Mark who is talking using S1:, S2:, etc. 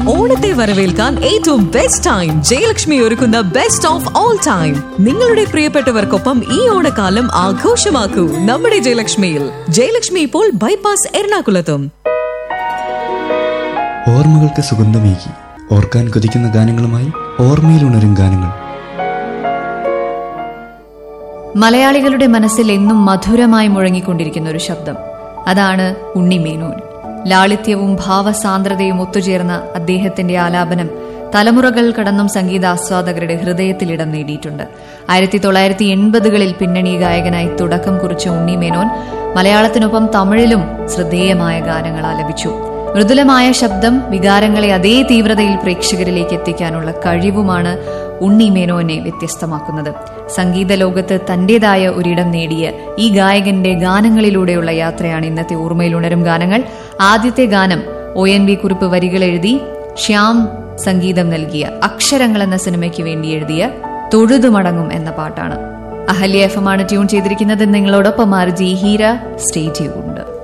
S1: ഓണത്തെ വരവേൽക്കാൻ ഏറ്റവും ബെസ്റ്റ് ടൈം ജയലക്ഷ്മി ഒരുക്കുന്ന ബെസ്റ്റ് ഓഫ് ഓൾ ടൈം നിങ്ങളുടെ പ്രിയപ്പെട്ടവർക്കൊപ്പം ഈ ഓണക്കാലം ആഘോഷമാക്കൂ നമ്മുടെ ജയലക്ഷ്മിയിൽ ജയലക്ഷ്മി ഇപ്പോൾ ബൈപ്പാസ് എറണാകുളത്തും
S2: ഓർമ്മകൾക്ക് സുഗന്ധമേകി ഓർക്കാൻ കൊതിക്കുന്ന ഗാനങ്ങളുമായി ഓർമ്മയിലുണരും ഗാനങ്ങൾ
S3: മലയാളികളുടെ മനസ്സിൽ എന്നും മധുരമായി മുഴങ്ങിക്കൊണ്ടിരിക്കുന്ന ഒരു ശബ്ദം അതാണ് ഉണ്ണിമേനോൻ ലാളിത്യവും ഭാവസാന്ദ്രതയും ഒത്തുചേർന്ന അദ്ദേഹത്തിന്റെ ആലാപനം തലമുറകൾ കടന്നും സംഗീതാസ്വാദകരുടെ ഹൃദയത്തിൽ ഇടം നേടിയിട്ടുണ്ട് ആയിരത്തി തൊള്ളായിരത്തി എൺപതുകളിൽ പിന്നണി ഗായകനായി തുടക്കം കുറിച്ച ഉണ്ണിമേനോൻ മലയാളത്തിനൊപ്പം തമിഴിലും ശ്രദ്ധേയമായ ഗാനങ്ങൾ ആലപിച്ചു മൃദുലമായ ശബ്ദം വികാരങ്ങളെ അതേ തീവ്രതയിൽ പ്രേക്ഷകരിലേക്ക് എത്തിക്കാനുള്ള കഴിവുമാണ് ഉണ്ണി മേനോനെ വ്യത്യസ്തമാക്കുന്നത് സംഗീത ലോകത്ത് തന്റേതായ ഒരിടം നേടിയ ഈ ഗായകന്റെ ഗാനങ്ങളിലൂടെയുള്ള യാത്രയാണ് ഇന്നത്തെ ഓർമ്മയിൽ ഉണരും ഗാനങ്ങൾ ആദ്യത്തെ ഗാനം ഒ എൻ വി കുറിപ്പ് വരികൾ എഴുതി ശ്യാം സംഗീതം നൽകിയ അക്ഷരങ്ങൾ എന്ന സിനിമയ്ക്ക് വേണ്ടി എഴുതിയ തൊഴുതുമടങ്ങും എന്ന പാട്ടാണ് അഹല്യ എഫ് എം ആണ് ട്യൂൺ ചെയ്തിരിക്കുന്നത് നിങ്ങളോടൊപ്പം ആർജി ഹീര സ്റ്റേ ട്യൂൺഡ്